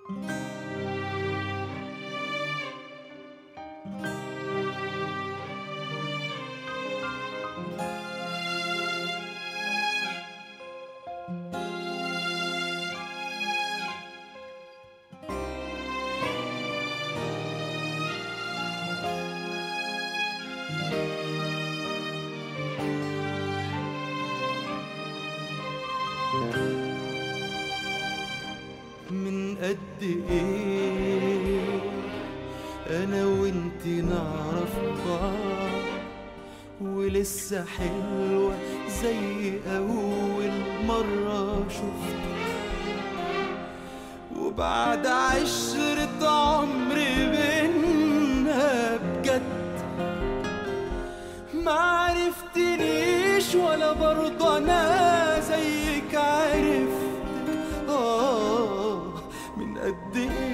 من قد ايه انا وانت نعرف بعض ولسه حلوة زي اول مرة شفتك وبعد عشرة عمر بينا بجد ما عرفتنيش ولا برضه انا زيك عرفتك آه من قد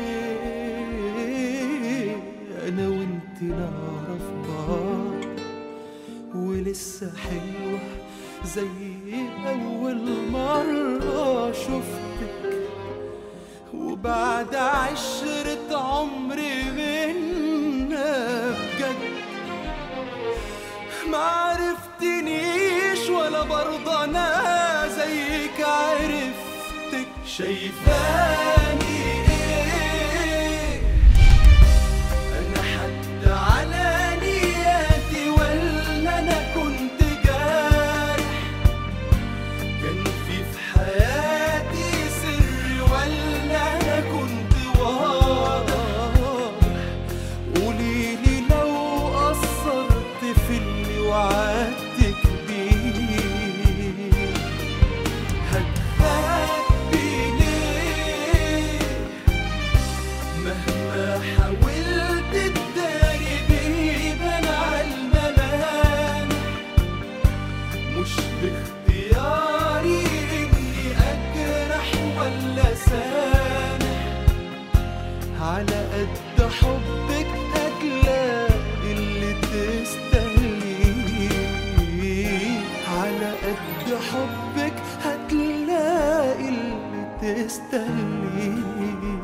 ايه انا وانت نعرف بعض ولسه حلوة زي اول مرة شفتك وبعد عشرة عمر بينا بجد ما عرفتنيش ولا برضه انا زيك عرفتك شايفاني ايه انا حد على نياتي ولا انا كنت جارح كان في في حياتي سر ولا انا كنت واضح قوليلي لو قصرت في اللي وعدتك بيه هتخبي ليه مهما حاولت تداري بيبان عالملامح مش باختياري اني اجرح ولا سامح على قد حبك هتلاقي اللي تستاهليه على قد حبك هتلاقي اللي تستاهليه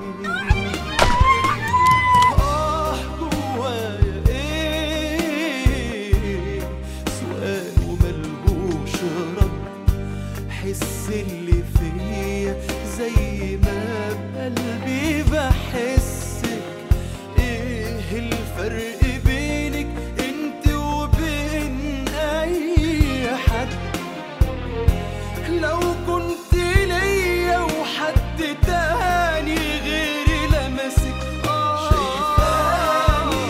آه جوايا إيه سؤال وملهوش رد حس اللي فيا زي ما بقلبي بحسك ايه الفرق بينك انت وبين اي حد لو كنت ليا وحد تاني غيري لمسك آه شايفاني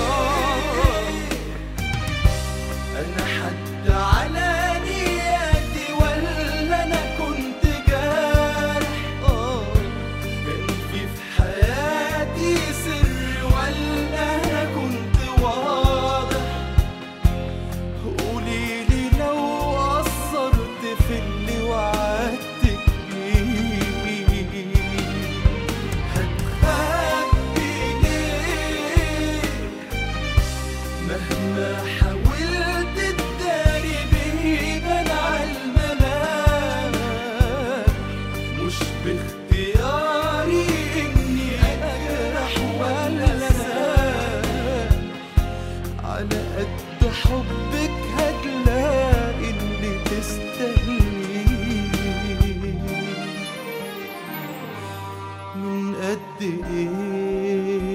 انا حد على نياتي ولا انا كنت جارح اه كان في في حياتي سر ولا انا كنت واضح قوليلي لو قصرت في اللي وعدتك بيه هتخبي ليه مهما حاولت تداري بيبان عالملامح مش باختياري اني اجرح ولا سامح على قد حبك هتلاقي اللي تستاهليه من قد ايه